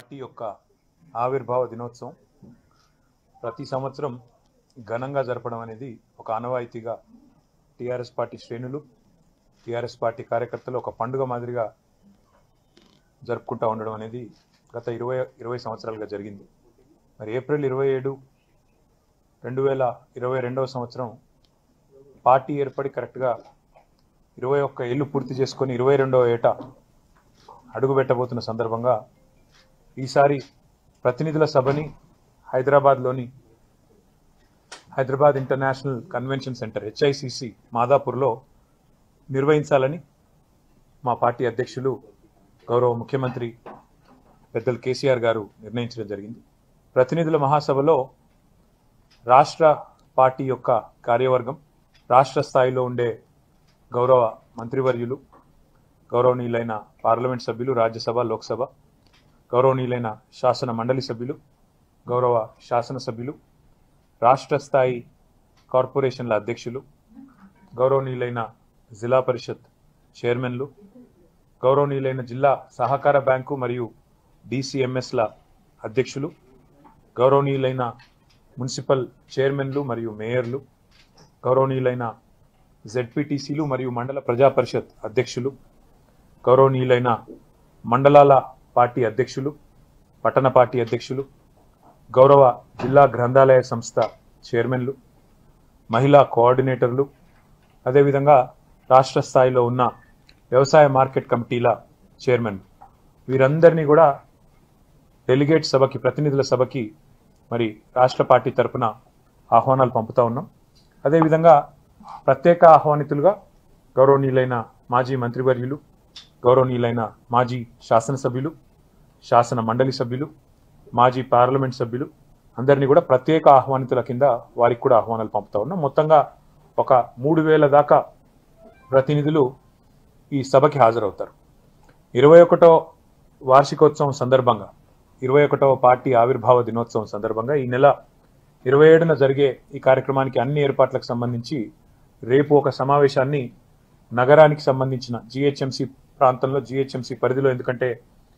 Party యొక్క ఆవిర్భావ దినోత్సవం ప్రతి సంవత్సరం ఘనంగా జరపడం అనేది ఒక ఆనవాయితీగా టీఆర్ఎస్ పార్టీ శ్రేణులు టీఆర్ఎస్ పార్టీ కార్యకర్తలు ఒక పండుగ మాదిరిగా జరుపుకుంటూ ఉండడం అనేది గత ఇరవై ఇరవై సంవత్సరాలుగా జరిగింది మరి ఏప్రిల్ ఇరవై ఏడు రెండు వేల ఇరవై రెండవ సంవత్సరం పార్టీ ఏర్పడి కరెక్ట్గా ఇరవై ఒక్క ఏళ్ళు పూర్తి చేసుకొని ఇరవై రెండవ ఏట అడుగు పెట్టబోతున్న సందర్భంగా ఈసారి ప్రతినిధుల సభని హైదరాబాద్లోని Hyderabad international convention centre HICC మాదాపూర్లో నిర్వహించాలని మా పార్టీ అధ్యక్షులు గౌరవ ముఖ్యమంత్రి పెద్దలు కేసీఆర్ గారు నిర్ణయించడం జరిగింది ప్రతినిధుల మహాసభలో రాష్ట్ర పార్టీ యొక్క కార్యవర్గం రాష్ట్ర స్థాయిలో ఉండే గౌరవ మంత్రివర్యులు గౌరవనీయులైన పార్లమెంట్ సభ్యులు రాజ్యసభ లోక్సభ గౌరవనీయులైన శాసన మండలి సభ్యులు గౌరవ శాసనసభ్యులు రాష్ట్ర స్థాయి కార్పొరేషన్ల అధ్యక్షులు గౌరవనీయులైన జిల్లా పరిషత్ చైర్మన్లు గౌరవనీయులైన జిల్లా సహకార బ్యాంకు మరియు డిసిఎంఎస్ల అధ్యక్షులు గౌరవనీయులైన మున్సిపల్ చైర్మన్లు మరియు మేయర్లు గౌరవనీయులైన జెడ్పీటీసీలు మరియు మండల ప్రజా పరిషత్ అధ్యక్షులు గౌరవనీయులైన మండలాల పార్టీ అధ్యక్షులు పట్టణ పార్టీ అధ్యక్షులు గౌరవ జిల్లా గ్రంథాలయ సంస్థ చైర్మన్లు మహిళా కోఆర్డినేటర్లు అదేవిధంగా రాష్ట్ర స్థాయిలో ఉన్న వ్యవసాయ మార్కెట్ కమిటీల చైర్మన్ వీరందరినీ కూడా డెలిగేట్ సభకి ప్రతినిధుల సభకి మరి రాష్ట్ర పార్టీ తరపున ఆహ్వానాలు పంపుతా ఉన్నాం అదేవిధంగా ప్రత్యేక ఆహ్వానితులుగా గౌరవనీయులైన మాజీ మంత్రివర్యులు గౌరవనీయులైన మాజీ శాసనసభ్యులు శాసన మండలి సభ్యులు మాజీ పార్లమెంట్ సభ్యులు అందరినీ కూడా ప్రత్యేక ఆహ్వానితుల కింద వారికి కూడా ఆహ్వానాలు పంపుతా ఉన్నాం మొత్తంగా ఒక మూడు వేల దాకా ప్రతినిధులు ఈ సభకి హాజరవుతారు ఇరవై ఒకటో వార్షికోత్సవం సందర్భంగా ఇరవై ఒకటవ పార్టీ ఆవిర్భావ దినోత్సవం సందర్భంగా ఈ నెల ఇరవై ఏడున జరిగే ఈ కార్యక్రమానికి అన్ని ఏర్పాట్లకు సంబంధించి రేపు ఒక సమావేశాన్ని నగరానికి సంబంధించిన జిహెచ్ఎంసి ప్రాంతంలో జిహెచ్ఎంసి పరిధిలో ఎందుకంటే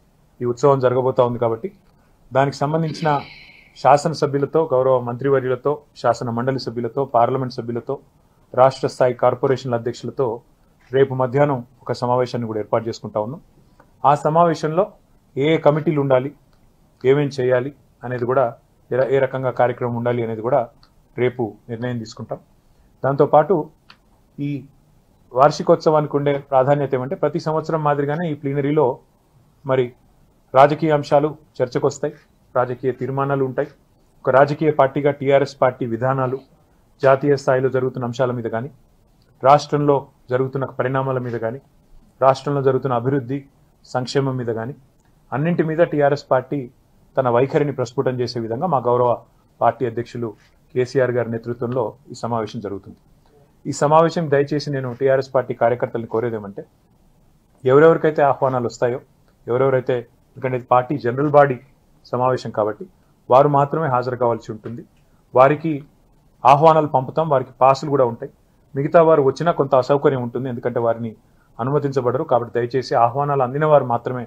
ఈ ఉత్సవం జరగబోతా ఉంది కాబట్టి దానికి సంబంధించిన శాసనసభ్యులతో గౌరవ మంత్రివర్యులతో శాసన మండలి సభ్యులతో పార్లమెంట్ సభ్యులతో రాష్ట్ర స్థాయి కార్పొరేషన్ల అధ్యక్షులతో రేపు మధ్యాహ్నం ఒక సమావేశాన్ని కూడా ఏర్పాటు చేసుకుంటా ఉన్నాం ఆ సమావేశంలో ఏ ఏ కమిటీలు ఉండాలి ఏమేం చేయాలి అనేది కూడా ఏ ర- ఏ రకంగా కార్యక్రమం ఉండాలి అనేది కూడా రేపు నిర్ణయం తీసుకుంటాం దాంతోపాటు ఈ వార్షికోత్సవానికి ఉండే ప్రాధాన్యత ఏమంటే ప్రతి సంవత్సరం మాదిరిగానే ఈ ప్లీనరీలో మరి రాజకీయ అంశాలు చర్చకు వస్తాయి రాజకీయ తీర్మానాలు ఉంటాయి ఒక రాజకీయ పార్టీగా టీఆర్ఎస్ పార్టీ విధానాలు జాతీయ స్థాయిలో జరుగుతున్న అంశాల మీద కానీ రాష్ట్రంలో జరుగుతున్న పరిణామాల మీద కానీ రాష్ట్రంలో జరుగుతున్న అభివృద్ధి సంక్షేమం మీద కానీ అన్నింటి మీద టీఆర్ఎస్ పార్టీ తన వైఖరిని ప్రస్ఫుటం చేసే విధంగా మా గౌరవ పార్టీ అధ్యక్షులు కేసీఆర్ గారి నేతృత్వంలో ఈ సమావేశం జరుగుతుంది ఈ సమావేశం దయచేసి నేను టీఆర్ఎస్ పార్టీ కార్యకర్తలను కోరేదేమంటే ఎవరెవరికైతే ఆహ్వానాలు వస్తాయో ఎవరెవరైతే ఎందుకంటే ఇది పార్టీ జనరల్ బాడీ సమావేశం కాబట్టి వారు మాత్రమే హాజరు కావాల్సి ఉంటుంది వారికి ఆహ్వానాలు పంపుతాం వారికి పాసులు కూడా ఉంటాయి మిగతా వారు వచ్చినా కొంత అసౌకర్యం ఉంటుంది ఎందుకంటే వారిని అనుమతించబడరు కాబట్టి దయచేసి ఆహ్వానాలు అందిన వారు మాత్రమే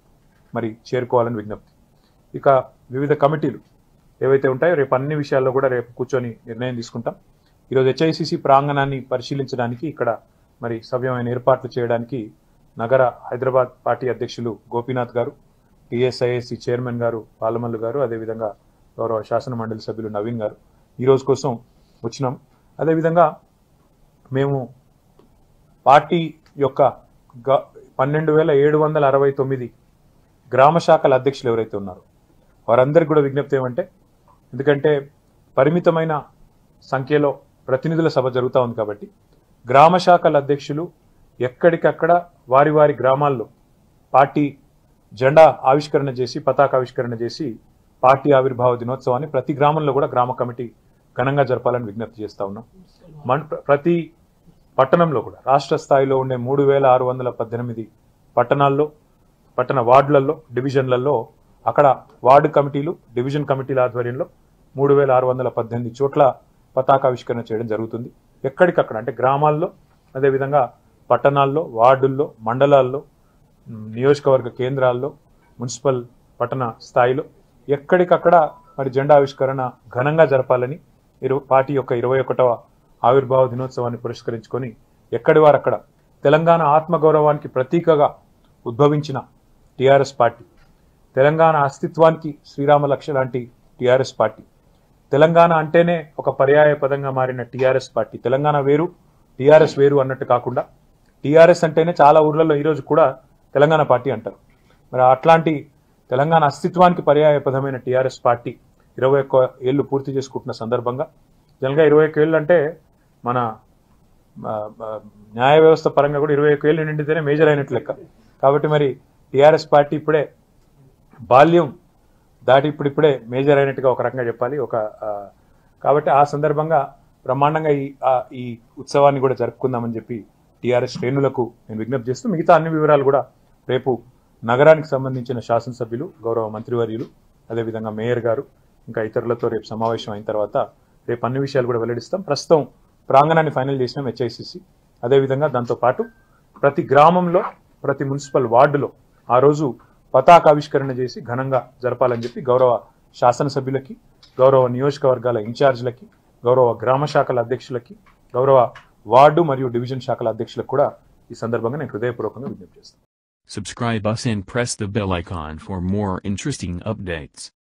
మరి చేరుకోవాలని విజ్ఞప్తి ఇక వివిధ కమిటీలు ఏవైతే ఉంటాయో రేపు అన్ని విషయాల్లో కూడా రేపు కూర్చొని నిర్ణయం తీసుకుంటాం ఈరోజు హెచ్ఐసిసి ప్రాంగణాన్ని పరిశీలించడానికి ఇక్కడ మరి సవ్యమైన ఏర్పాట్లు చేయడానికి నగర హైదరాబాద్ పార్టీ అధ్యక్షులు గోపీనాథ్ గారు టీఎస్ఐఎస్సి చైర్మన్ గారు పాలమల్లు గారు అదేవిధంగా గౌరవ శాసన మండలి సభ్యులు నవీన్ గారు ఈ రోజు కోసం వచ్చినాం అదేవిధంగా మేము పార్టీ యొక్క గ- పన్నెండు వేల ఏడు వందల అరవై తొమ్మిది గ్రామ శాఖల అధ్యక్షులు ఎవరైతే ఉన్నారో వారందరికీ కూడా విజ్ఞప్తి ఏమంటే ఎందుకంటే పరిమితమైన సంఖ్యలో ప్రతినిధుల సభ జరుగుతూ ఉంది కాబట్టి గ్రామ శాఖల అధ్యక్షులు ఎక్కడికక్కడ వారి వారి గ్రామాల్లో పార్టీ జెండా ఆవిష్కరణ చేసి పతాకావిష్కరణ చేసి పార్టీ ఆవిర్భావ దినోత్సవాన్ని ప్రతి గ్రామంలో కూడా గ్రామ కమిటీ ఘనంగా జరపాలని విజ్ఞప్తి చేస్తా ఉన్నాం మన ప్రతి పట్టణంలో కూడా రాష్ట్ర స్థాయిలో ఉండే మూడు వేల ఆరు వందల పద్దెనిమిది పట్టణాల్లో పట్టణ వార్డులలో డివిజన్లలో అక్కడ వార్డు కమిటీలు డివిజన్ కమిటీల ఆధ్వర్యంలో మూడు వేల ఆరు వందల పద్దెనిమిది చోట్ల పతాకావిష్కరణ చేయడం జరుగుతుంది ఎక్కడికక్కడ అంటే గ్రామాల్లో అదేవిధంగా పట్టణాల్లో వార్డుల్లో మండలాల్లో ఉమ్, నియోజకవర్గ కేంద్రాల్లో మున్సిపల్ పట్టణ స్థాయిలో ఎక్కడికక్కడ మరి జెండా ఆవిష్కరణ ఘనంగా జరపాలని ఇరు పార్టీ యొక్క ఇరవై ఒకటవ ఆవిర్భావ దినోత్సవాన్ని పురస్కరించుకొని ఎక్కడి వారు అక్కడ తెలంగాణ ఆత్మగౌరవానికి ప్రతీకగా ఉద్భవించిన టీఆర్ఎస్ పార్టీ తెలంగాణ అస్తిత్వానికి శ్రీరామ లక్ష్య లాంటి టీఆర్ఎస్ పార్టీ తెలంగాణ అంటేనే ఒక పర్యాయ పదంగా మారిన టీఆర్ఎస్ పార్టీ తెలంగాణ వేరు టీఆర్ఎస్ వేరు అన్నట్టు కాకుండా టీఆర్ఎస్ అంటేనే చాలా ఊర్లలో ఈరోజు కూడా తెలంగాణ పార్టీ అంటారు మరి అట్లాంటి తెలంగాణ అస్తిత్వానికి పర్యాయపదమైన టీఆర్ఎస్ పార్టీ ఇరవై ఒక్క ఏళ్ళు పూర్తి చేసుకుంటున్న సందర్భంగా జనరల్గా ఇరవై ఒక్క ఏళ్ళు అంటే మన ఆ, ఆ, న్యాయ వ్యవస్థ పరంగా కూడా ఇరవై ఒక్క ఏళ్ళు నిండితేనే మేజర్ అయినట్లు లెక్క కాబట్టి మరి టీఆర్ఎస్ పార్టీ ఇప్పుడే బాల్యం దాటి ఇప్పుడిప్పుడే మేజర్ అయినట్టుగా ఒక రకంగా చెప్పాలి ఒక ఆ, కాబట్టి ఆ సందర్భంగా బ్రహ్మాండంగా ఈ ఆ, ఈ ఉత్సవాన్ని కూడా జరుపుకుందామని చెప్పి టీఆర్ఎస్ శ్రేణులకు నేను విజ్ఞప్తి చేస్తూ మిగతా అన్ని వివరాలు కూడా రేపు నగరానికి సంబంధించిన శాసనసభ్యులు గౌరవ మంత్రివర్యులు అదేవిధంగా మేయర్ గారు ఇంకా ఇతరులతో రేపు సమావేశం అయిన తర్వాత రేపు అన్ని విషయాలు కూడా వెల్లడిస్తాం ప్రస్తుతం ప్రాంగణాన్ని ఫైనల్ చేసినాం హెచ్ఐసిసి అదేవిధంగా దాంతోపాటు ప్రతి గ్రామంలో ప్రతి మున్సిపల్ వార్డులో ఆ రోజు పతాకావిష్కరణ చేసి ఘనంగా జరపాలని చెప్పి గౌరవ శాసనసభ్యులకి గౌరవ నియోజకవర్గాల ఇన్ఛార్జీలకి గౌరవ గ్రామ శాఖల అధ్యక్షులకి గౌరవ వార్డు మరియు డివిజన్ శాఖల అధ్యక్షులకు కూడా ఈ సందర్భంగా నేను హృదయపూర్వకంగా విజ్ఞప్తి చేస్తాను Subscribe us and press the bell icon for more interesting updates.